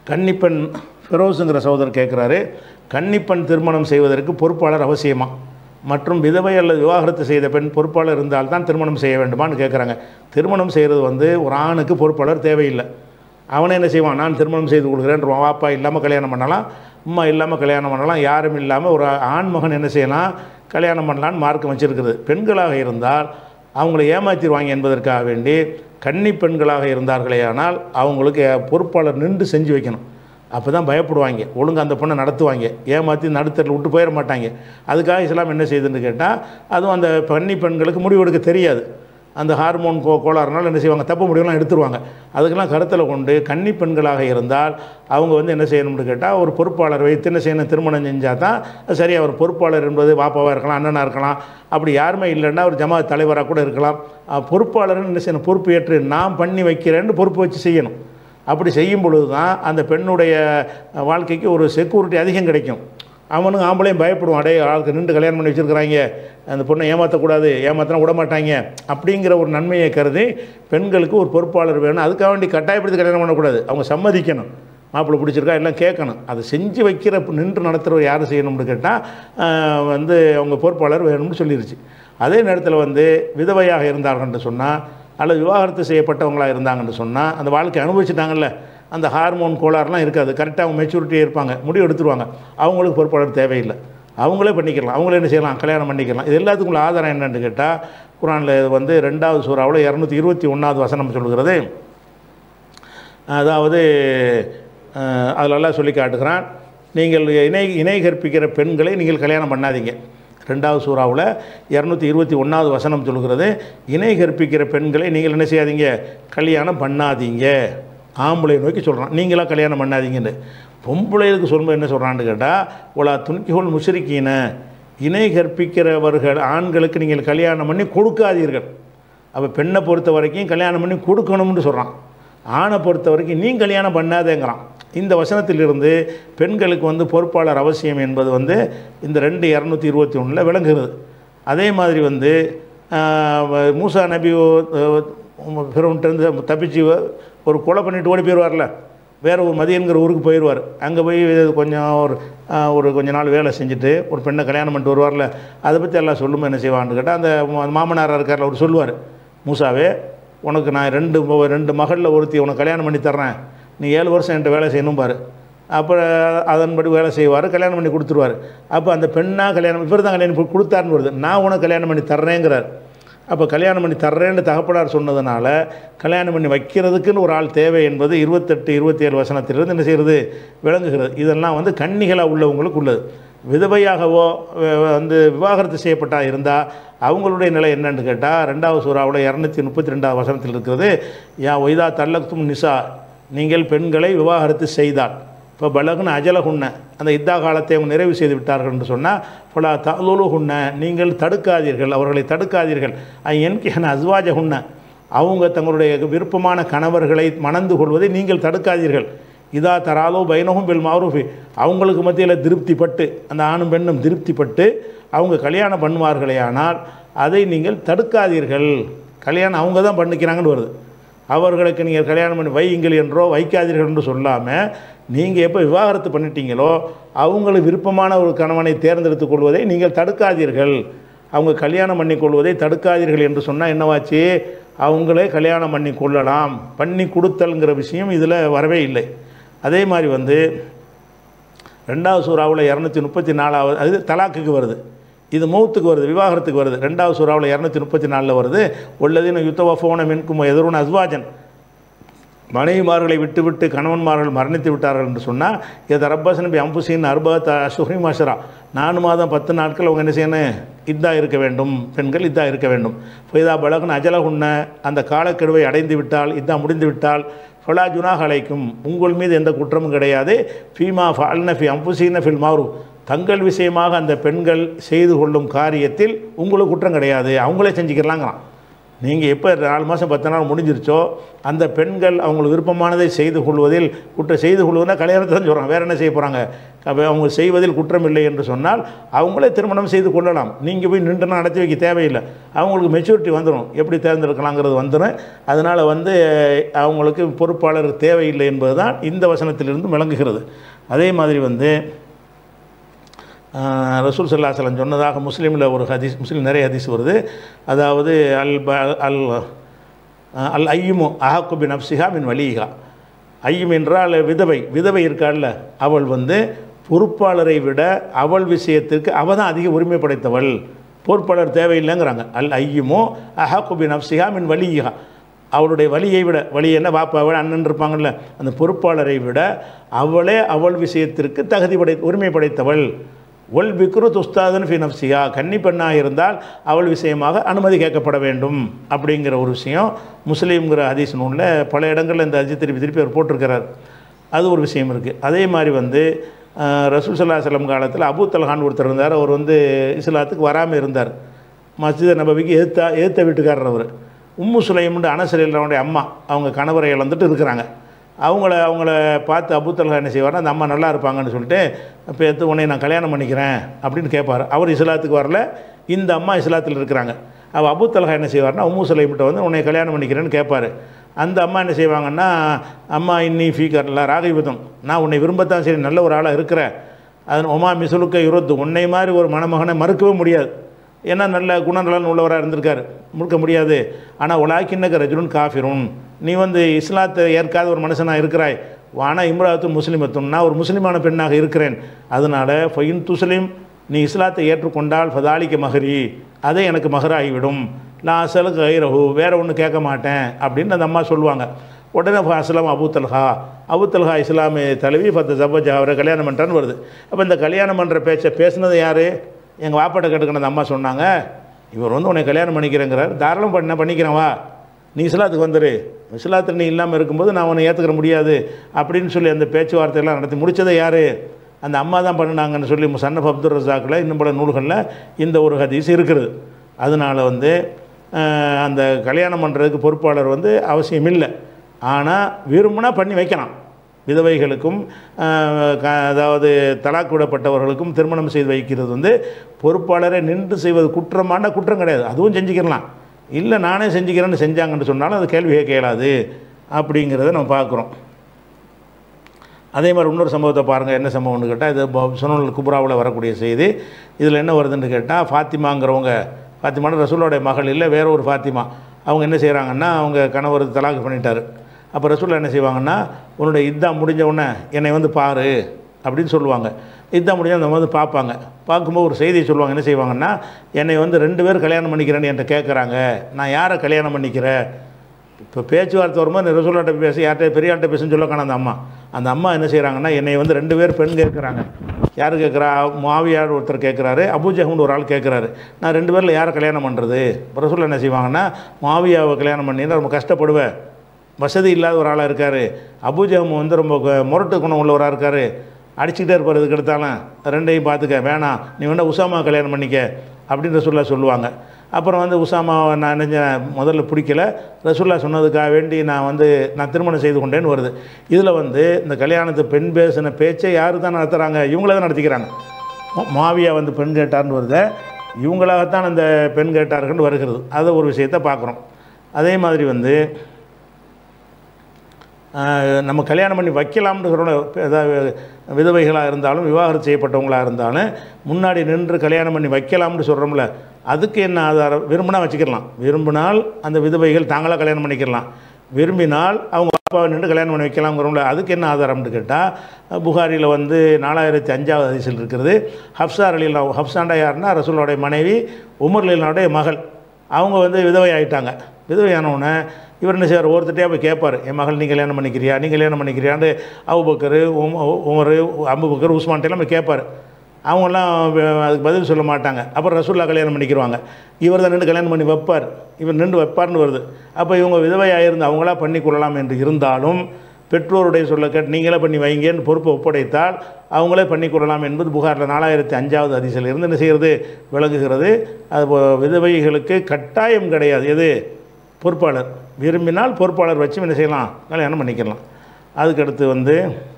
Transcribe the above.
கன்னிப்பெண் ஃபெரோஸுங்கிற சகோதரர் கேட்குறாரு கன்னிப்பெண் திருமணம் செய்வதற்கு பொறுப்பாளர் அவசியமா மற்றும் விதவை அல்லது விவாகரத்து செய்த பெண் பொறுப்பாளர் இருந்தால்தான் திருமணம் செய்ய வேண்டுமான்னு கேட்குறாங்க திருமணம் செய்கிறது வந்து ஒரு ஆணுக்கு பொறுப்பாளர் தேவையில்லை அவனே என்ன செய்வான் நான் திருமணம் செய்து கொடுக்குறேன் வாப்பா இல்லாமல் கல்யாணம் பண்ணலாம் அம்மா இல்லாமல் கல்யாணம் பண்ணலாம் யாரும் இல்லாமல் ஒரு ஆண் மகன் என்ன செய்யலாம் கல்யாணம் பண்ணலான்னு மார்க்கம் வச்சிருக்குது பெண்களாக இருந்தால் அவங்கள ஏமாற்றிடுவாங்க என்பதற்காக வேண்டி கன்னி பெண்களாக இருந்தார்களேயானால் அவங்களுக்கு பொறுப்பாளர் நின்று செஞ்சு வைக்கணும் அப்போ தான் பயப்படுவாங்க ஒழுங்கு அந்த பொண்ணை நடத்துவாங்க ஏமாற்றி நடுத்தரில் விட்டு போயிட மாட்டாங்க அதுக்காக இஸ்லாம் என்ன செய்யுதுன்னு கேட்டால் அதுவும் அந்த கன்னி பெண்களுக்கு முடிவெடுக்க தெரியாது அந்த ஹார்மோன் கோ கோளாறுனால என்ன செய்வாங்க தப்பு முடிவுலாம் எடுத்துருவாங்க அதுக்கெல்லாம் கருத்தில் கொண்டு கன்னி பெண்களாக இருந்தால் அவங்க வந்து என்ன செய்யணும்னு கேட்டால் ஒரு பொறுப்பாளர் வைத்து என்ன செய்யணும் திருமணம் செஞ்சால் தான் சரியாக ஒரு பொறுப்பாளர் என்பது பாப்பாவாக இருக்கலாம் அண்ணனாக இருக்கலாம் அப்படி யாருமே இல்லைன்னா ஒரு ஜமாத் தலைவராக கூட இருக்கலாம் அஹ் பொறுப்பாளர்னு என்ன செய்யணும் பொறுப்பு ஏற்று நான் பண்ணி வைக்கிறேன்னு பொறுப்பு வச்சு செய்யணும் அப்படி செய்யும் பொழுது தான் அந்த பெண்ணுடைய வாழ்க்கைக்கு ஒரு செக்யூரிட்டி அதிகம் கிடைக்கும் அவனும் ஆம்பளையும் பயப்படுவான் அடே ஆளுக்கு நின்று கல்யாணம் பண்ணி வச்சுருக்கிறாங்க அந்த பொண்ணை ஏமாற்றக்கூடாது ஏமாத்தினா விட மாட்டாங்க அப்படிங்கிற ஒரு நன்மையை கருதி பெண்களுக்கு ஒரு பொறுப்பாளர் வேணும் அதுக்காக வேண்டி கட்டாயப்படுத்தி கல்யாணம் பண்ணக்கூடாது அவங்க சம்மதிக்கணும் மாப்பிள்ளை பிடிச்சிருக்கா எல்லாம் கேட்கணும் அதை செஞ்சு வைக்கிற நின்று நடத்துகிறவர் யார் செய்யணும்னு கேட்டால் வந்து அவங்க பொறுப்பாளர் வேணும்னு சொல்லிருச்சு அதே நேரத்தில் வந்து விதவையாக இருந்தார்கள்னு சொன்னால் அல்லது விவாகரத்து செய்யப்பட்டவங்களாக இருந்தாங்கன்னு சொன்னால் அந்த வாழ்க்கை அனுபவிச்சுட்டாங்கல்ல அந்த ஹார்மோன் கோளாறுலாம் இருக்காது கரெக்டாக அவங்க மெச்சூரிட்டியாக இருப்பாங்க முடிவு எடுத்துருவாங்க அவங்களுக்கு பொறுப்பாளர் தேவையில்லை அவங்களே பண்ணிக்கலாம் அவங்களே என்ன செய்யலாம் கல்யாணம் பண்ணிக்கலாம் இது எல்லாத்துக்கும் உள்ள ஆதாரம் என்னன்னு கேட்டால் குரானில் வந்து ரெண்டாவது சூறாவில் இரநூத்தி இருபத்தி ஒன்றாவது வசனம் சொல்கிறது அதாவது அஹ், அதிலெல்லாம் சொல்லி காட்டுகிறான் நீங்கள் இணை இணை கற்பிக்கிற பெண்களை நீங்கள் கல்யாணம் பண்ணாதீங்க ரெண்டாவது சூறாவில் இரநூத்தி இருபத்தி ஒன்றாவது வசனம் சொல்கிறது இணை கற்பிக்கிற பெண்களை நீங்கள் என்ன செய்யாதீங்க கல்யாணம் பண்ணாதீங்க ஆம்பளை நோக்கி சொல்கிறான் நீங்களாம் கல்யாணம் பண்ணாதீங்கன்னு பொம்பளைகளுக்கு சொல்லும்போது என்ன சொல்கிறான்னு கேட்டால் உலா துணிக்கோள் முஷரிக்கீன இணை கற்பிக்கிறவர்கள் ஆண்களுக்கு நீங்கள் கல்யாணம் பண்ணி கொடுக்காதீர்கள் அப்போ பெண்ணை பொறுத்த வரைக்கும் கல்யாணம் பண்ணி கொடுக்கணும்னு சொல்கிறான் ஆணை பொறுத்த வரைக்கும் நீ கல்யாணம் பண்ணாதேங்கிறான் இந்த வசனத்திலிருந்து பெண்களுக்கு வந்து பொறுப்பாளர் அவசியம் என்பது வந்து இந்த ரெண்டு இரநூத்தி இருபத்தி ஒன்றில் விளங்குகிறது அதே மாதிரி வந்து ஆஹ், மூசா நபி பிறவன்ட்டு தப்பிச்சு ஒரு கொலை பண்ணிட்டு ஓடி போயிடுவார்ல வேற ஒரு மதியங்கிற ஊருக்கு போயிடுவார் அங்கே போய் கொஞ்சம் ஒரு ஆஹ், ஒரு கொஞ்ச நாள் வேலை செஞ்சுட்டு ஒரு பெண்ணை கல்யாணம் பண்ணிட்டு வருவார்ல அதை பற்றி எல்லாம் சொல்லும்போது என்ன செய்வான்னு கேட்டால் அந்த மா- மாமனார் இருக்கார்ல அவர் சொல்லுவார் மூசாவே உனக்கு நான் ரெண்டு ம- ரெண்டு மகளில் ஒருத்தி உனக்கு கல்யாணம் பண்ணி தர்றேன் நீ ஏழு வருஷம் என்கிட்ட வேலை செய்யணும் பாரு அப்போ அதன்படி வேலை செய்வார் கல்யாணம் பண்ணி கொடுத்துருவார் அப்போ அந்த பெண்ணாக கல்யாணம் இவர் தான் கல்யாணம் பண்ணி கொடுத்தாருன்னு வருது நான் உனக்கு கல்யாணம் பண்ணி தர்றேங்கிறார் அப்போ கல்யாணம் பண்ணி தர்றேன்னு தகப்பனார் சொன்னதுனால கல்யாணம் பண்ணி வைக்கிறதுக்குன்னு ஒரு ஆள் தேவை என்பது இருபத்தெட்டு இருபத்தி ஏழு வசனத்திலிருந்து என்ன செய்கிறது விளங்குகிறது இதெல்லாம் வந்து கன்னிகளாக உள்ளவங்களுக்கு உள்ளது விதவையாகவோ வ- வந்து விவாகரத்து செய்யப்பட்டா இருந்தால் அவங்களுடைய நிலை என்னன்னு கேட்டால் ரெண்டாவது சூறாவில் இரநூத்தி முப்பத்தி ரெண்டாவது வசனத்தில் இருக்கிறது யா ஒய்தா தல்லக்தும் நிசா நீங்கள் பெண்களை விவாகரத்து செய்தால் இப்போ பலகுன அஜலகுன்ன அந்த இத்தா காலத்தை அவங்க நிறைவு செய்து விட்டார்கள் என்று சொன்னால் ஃபலா தலுலுகுன்ன நீங்கள் தடுக்காதீர்கள் அவர்களை தடுக்காதீர்கள் என்கிஹன அஸ்வாஜகுன்ன அவங்க தங்களுடைய விருப்பமான கணவர்களை மணந்து கொள்வதை நீங்கள் தடுக்காதீர்கள் இதா தராலோ பைனகும் பில் மாரூஃபி அவங்களுக்கு மத்தியில் திருப்திப்பட்டு அந்த ஆணும் பெண்ணும் திருப்திப்பட்டு அவங்க கல்யாணம் பண்ணுவார்களே ஆனால் அதை நீங்கள் தடுக்காதீர்கள் கல்யாணம் அவங்க தான் பண்ணிக்கிறாங்கன்னு வருது அவர்களுக்கு நீங்கள் கல்யாணம் பண்ணி வையுங்கள் என்றோ வைக்காதீர்கள் என்று சொல்லாமல் நீங்கள் எப்போ விவாகரத்து பண்ணிட்டீங்களோ அவங்களுக்கு விருப்பமான ஒரு கணவனை தேர்ந்தெடுத்துக் கொள்வதை நீங்கள் தடுக்காதீர்கள் அவங்க கல்யாணம் பண்ணி கொள்வதை தடுக்காதீர்கள் என்று சொன்னால் என்னவாச்சு அவங்களே கல்யாணம் பண்ணி கொள்ளலாம் பண்ணி கொடுத்தல்ங்கிற விஷயம் இதில் வரவே இல்லை அதே மாதிரி வந்து ரெண்டாவது சூறாவில் இரநூத்தி முப்பத்தி நாலாவது அது தலாக்குக்கு வருது இது மௌத்துக்கு வருது விவாகரத்துக்கு வருது ரெண்டாவது சூறாவில் இரநூத்தி முப்பத்தி நாலில் வருது உள்ளதின யுத்தவஃபோன மின்கும் எதிரும் அஸ்வாஜன் மனைவிமார்களை விட்டுவிட்டு கணவன்மார்கள் மரணித்து விட்டார்கள் என்று சொன்னால் இதை ரப்பசன் பி அம்புசின் அர்பத் சுஹி மாஷரா நாலு மாதம் பத்து நாட்கள் அவங்க என்ன செய்யணும் இதா இருக்க வேண்டும் பெண்கள் இதா இருக்க வேண்டும் ஃபைதா பலகன் அஜலகுன்ன அந்த காலக்கெடுவை அடைந்து விட்டால் இதா முடிந்து விட்டால் ஃபலா ஜுனாக அழைக்கும் உங்கள் மீது எந்த குற்றமும் கிடையாது ஃபீமா ஃபால்ன ஃபி அம்புசீன ஃபில் மாரு தங்கள் விஷயமாக அந்த பெண்கள் செய்து கொள்ளும் காரியத்தில் உங்களுக்கு குற்றம் கிடையாது அவங்களே செஞ்சுக்கலாங்கிறான் நீங்கள் எப்போ நாலு மாதம் பத்து நாள் முடிஞ்சிருச்சோ அந்த பெண்கள் அவங்களுக்கு விருப்பமானதை செய்து கொள்வதில் குற்றம் செய்து கொள்வதுனா கல்யாணத்தை தான் சொல்கிறாங்க வேறு என்ன செய்ய போகிறாங்க அவங்க செய்வதில் குற்றம் இல்லை என்று சொன்னால் அவங்களே திருமணம் செய்து கொள்ளலாம் நீங்கள் போய் நின்று நடத்தி வைக்க தேவையில்லை அவங்களுக்கு மெச்சூரிட்டி வந்துடும் எப்படி தேர்ந்தெடுக்கலாங்கிறது வந்துடும் அதனால் வந்து அவங்களுக்கு பொறுப்பாளர் தேவையில்லை என்பது தான் இந்த வசனத்திலிருந்து விளங்குகிறது அதே மாதிரி வந்து ஆஹ், ரசூல் சல்லாஹலம் சொன்னதாக முஸ்லீமில் ஒரு ஹதீஸ் முஸ்லீம் நிறைய ஹதீஸ் வருது அதாவது அல் ப அல் ஆஹ், அல் ஐயுமு அஹக்கு பின் அப்சிஹா மின் வலிஹா ஐயும் என்றால் விதவை விதவை இருக்காள்ல அவள் வந்து பொறுப்பாளரை விட அவள் விஷயத்திற்கு அவள் தான் அதிக உரிமை படைத்தவள் பொறுப்பாளர் தேவையில்லைங்கிறாங்க அல் ஐயுமோ அஹக்கு பின் அப்சிஹா மின் வலிஹா அவளுடைய வலியை விட வலி என்ன பாப்பா விட அண்ணன் இருப்பாங்கல்ல அந்த பொறுப்பாளரை விட அவளே அவள் விஷயத்திற்கு தகுதி படை உரிமை படைத்தவள் ஒல் பிக்ரு துஸ்தாதன் ஃபி நப்சியா கன்னி பெண்ணாக இருந்தால் அவள் விஷயமாக அனுமதி கேட்கப்பட வேண்டும் அப்படிங்கிற ஒரு விஷயம் முஸ்லீம்ங்கிற ஹதீஸ் நூலில் பல இடங்களில் இந்த ஹதீஸ் திருப்பி திருப்பி அவர் போட்டிருக்கிறார் அது ஒரு விஷயம் இருக்குது அதே மாதிரி வந்து அஹ், ரசூல் சல்லா செல்லம் காலத்தில் அபூ தல்ஹான் ஒருத்தர் இருந்தார் அவர் வந்து இஸ்லாத்துக்கு வராமல் இருந்தார் மஸ்ஜித் நபவிக்கு எதிர்த்தா எதிர்த்த வீட்டுக்காரர் அவர் உம்மு சுலைம்னு அனசரில்லவனுடைய அம்மா அவங்க கணவரை இழந்துட்டு இருக்கிறாங்க அவங்கள அவங்கள பார்த்து அபுத்தல்கா என்ன செய்வார்னா அந்த அம்மா நல்லா இருப்பாங்கன்னு சொல்லிட்டு இப்போ எடுத்து உன்னை நான் கல்யாணம் பண்ணிக்கிறேன் அப்படின்னு கேட்பார் அவர் இஸ்லாத்துக்கு வரல இந்த அம்மா இஸ்லாத்தில் இருக்கிறாங்க அவள் அபுத்தல்கா என்ன செய்வார்னா உம்மு சுலைம்கிட்ட வந்து உன்னை கல்யாணம் பண்ணிக்கிறேன்னு கேட்பார் அந்த அம்மா என்ன செய்வாங்கன்னா அம்மா இன்னி ஃபீக்கர்ல ராகிபதம் நான் உன்னை விரும்பத்தான் சரி நல்ல ஒரு ஆளாக இருக்கிறேன் அது ஒமா மிசுலுக்க இருபத்து உன்னை மாதிரி ஒரு மணமகனை மறுக்கவே முடியாது ஏன்னா நல்ல குணநலன் உள்ளவராக இருந்திருக்காரு முழுக்க முடியாது ஆனால் உலாக்கின்னக்க ரஜுலுன் காஃபிரும் நீ வந்து இஸ்லாத்தை ஏற்காத ஒரு மனுஷனாக இருக்கிறாய் வானா இம்ராத்து முஸ்லிமத்தும் நான் ஒரு முஸ்லிமான பெண்ணாக இருக்கிறேன் அதனால் ஃபைன் துஸ்லிம் நீ இஸ்லாத்தை ஏற்றுக்கொண்டால் ஃபதாலிக்க மஹரி அதே எனக்கு மகராகிவிடும் நான் அசலுக்கு ஐரஹு வேறு ஒன்று கேட்க மாட்டேன் அப்படின்னு அந்த அம்மா சொல்லுவாங்க உடனே அஸ்லாம் அபுத்தல்ஹா அபுத்தல்ஹா இஸ்லாமிய தலைவி பத்து ஜபஜா அவரை கல்யாணம் பண்ணிட்டான்னு வருது அப்போ இந்த கல்யாணம் பண்ணுற பேச்சை பேசுனது யார் எங்கள் வாப்பாட்ட கேட்டுக்கின அந்த அம்மா சொன்னாங்க இவர் வந்து உன்னை கல்யாணம் பண்ணிக்கிறேங்கிறார் தாராளம் பண்ண பண்ணிக்கிறேன் வா நீ இஸ்லாத்துக்கு வந்துரு இஸ்லாத்தில் நீ இல்லாமல் இருக்கும்போது நான் உன்னை ஏற்றுக்கிற முடியாது அப்படின்னு சொல்லி அந்த பேச்சுவார்த்தையெல்லாம் நடத்தி முடித்ததை யார் அந்த அம்மா தான் பண்ணினாங்கன்னு சொல்லி சன்னப் அப்துல் ரசாக்கில் இன்னும் பல நூல்களில் இந்த ஒரு ஹதீஸ் இருக்குது அதனால் வந்து அஹ், அந்த கல்யாணம் பண்ணுறதுக்கு பொறுப்பாளர் வந்து அவசியம் இல்லை ஆனால் விரும்பினா பண்ணி வைக்கலாம் விதவைகளுக்கும் அஹ், க- அதாவது தலாக் விடப்பட்டவர்களுக்கும் திருமணம் செய்து வைக்கிறது வந்து பொறுப்பாளரை நின்று செய்வது குற்றமான குற்றம் கிடையாது அதுவும் செஞ்சுக்கிடலாம் இல்லை நானே செஞ்சுக்கிறேன்னு செஞ்சாங்கன்னு சொன்னாலும் அது கேள்வி கேட்க இயலாது அப்படிங்கிறத நம்ம பார்க்குறோம் அதே மாதிரி இன்னொரு சம்பவத்தை பாருங்கள் என்ன சம்பவம்னு கேட்டால் இது ப- சுனல் குப்ராவில் வரக்கூடிய செய்தி இதில் என்ன வருதுன்னு கேட்டால் ஃபாத்திமாங்கிறவங்க ஃபாத்திமான ரசூலோடைய மகள் இல்லை வேற ஒரு ஃபாத்திமா அவங்க என்ன செய்கிறாங்கன்னா அவங்க கணவர் தலாக்கு பண்ணிட்டாரு அப்போ ரசூலா என்ன செய்வாங்கன்னா உன்னுடைய இதா முடிஞ்ச உடனே என்னை வந்து பாரு அப்படின்னு சொல்லுவாங்க இதா முடிஞ்ச அந்த வந்து பார்ப்பாங்க பார்க்கும்போது ஒரு செய்தியை சொல்லுவாங்க என்ன செய்வாங்கன்னா என்னை வந்து ரெண்டு பேர் கல்யாணம் பண்ணிக்கிறேன்னு என்கிட்ட கேட்குறாங்க நான் யாரை கல்யாணம் பண்ணிக்கிறேன் இப்போ பேச்சுவார்த்தை வரும்போது ரசூலாட்ட பேசி யார்கிட்ட பெரிய ஆள்கிட்ட பேசுன்னு சொல்ல காணோம் அந்த அம்மா அந்த அம்மா என்ன செய்கிறாங்கன்னா என்னை வந்து ரெண்டு பேர் பெண் கேட்குறாங்க யார் கேட்குறா மாவியார் ஒருத்தர் கேட்குறாரு அபுஜஹம்னு ஒரு ஆள் கேட்குறாரு நான் ரெண்டு பேரில் யாரை கல்யாணம் பண்ணுறது ரசூல் என்ன செய்வாங்கன்னா மாவியாவை கல்யாணம் பண்ணினா ரொம்ப கஷ்டப்படுவேன் வசதி இல்லாத ஒரு ஆளாக இருக்கார் அபுஜஹம் வந்து ரொம்ப கு- முரட்டு குணம் உள்ளவராக இருக்கார் அடிச்சுக்கிட்டே இருப்பார் இதுக்கு எடுத்தாலும் ரெண்டையும் பார்த்துக்க வேணாம் நீ வேணா உசாமா கல்யாணம் பண்ணிக்க அப்படின்னு ரசூல்லா சொல்லுவாங்க அப்புறம் வந்து உசாமாவை நான் நினைஞ்ச முதல்ல பிடிக்கல ரசூல்லா சொன்னதுக்காக வேண்டி நான் வந்து நான் திருமணம் செய்து கொண்டேன்னு வருது இதில் வந்து இந்த கல்யாணத்தை பெண் பேசின பேச்சை யார் தான் நடத்துகிறாங்க இவங்கள தான் நடத்திக்கிறாங்க மா- மாவியா வந்து பெண் கேட்டார்னு வருது இவங்களாகத்தான் அந்த பெண் கேட்டார்கள்னு வருகிறது அதை ஒரு விஷயத்தை பார்க்குறோம் அதே மாதிரி வந்து ஆஹ், நம்ம கல்யாணம் பண்ணி வைக்கலாம்னு சொல்கிறோம் ஏதாவது விதவைகளாக இருந்தாலும் விவாகரத்து செய்யப்பட்டவங்களாக இருந்தாலும் முன்னாடி நின்று கல்யாணம் பண்ணி வைக்கலாம்னு சொல்கிறோம்ல அதுக்கு என்ன ஆதாரம் விரும்பினா வச்சுக்கலாம் விரும்பினால் அந்த விதவைகள் தாங்களாக கல்யாணம் பண்ணிக்கலாம் விரும்பினால் அவங்க அப்பாவை நின்று கல்யாணம் பண்ணி வைக்கலாம்ங்கிறோம்ல அதுக்கு என்ன ஆதாரம்னு கேட்டால் புகாரியில் வந்து நாலாயிரத்தி அஞ்சாவது அதிசல் இருக்கிறது ஹப்சா அலிலா ஹப்சாண்டா யாருன்னா ரசூலோடைய மனைவி உமர் லீலாவுடைய மகள் அவங்க வந்து விதவை ஆயிட்டாங்க விதவையானவுடனே இவர் என்ன செய்வார் ஒருத்தட்டையாக போய் கேட்பார் என் மகள் நீ கல்யாணம் பண்ணிக்கிறியா நீ கல்யாணம் பண்ணிக்கிறியான்னு அபுபக்கர் உம் உமர் அம்புபக்கர் உஸ்மான்ட்டெல்லாம் போய் கேட்பார் அவங்கெல்லாம் வ- அதுக்கு பதில் சொல்ல மாட்டாங்க அப்புறம் ரசூல்லா கல்யாணம் பண்ணிக்கிருவாங்க இவர் தான் நின்று கல்யாணம் பண்ணி வைப்பார் இவர் நின்று வைப்பார்னு வருது அப்போ இவங்க விதவையாக இருந்து அவங்களா பண்ணி கொள்ளலாம் என்று இருந்தாலும் பெற்றோருடைய சொல்ல கேட்டு நீங்களே பண்ணி வைங்கன்னு பொறுப்பை ஒப்படைத்தால் அவங்களே பண்ணி கொள்ளலாம் என்பது புகாரில் நாலாயிரத்தி அஞ்சாவது அதிசயில் இருந்து என்ன செய்கிறது விளங்குகிறது அது போ- விதவைகளுக்கு கட்டாயம் கிடையாது எது பொறுப்பாளர் விரும்பினால் பொறுப்பாளர் வச்சு என்ன செய்யலாம் கல்யாணம் பண்ணிக்கலாம் அதுக்கடுத்து வந்து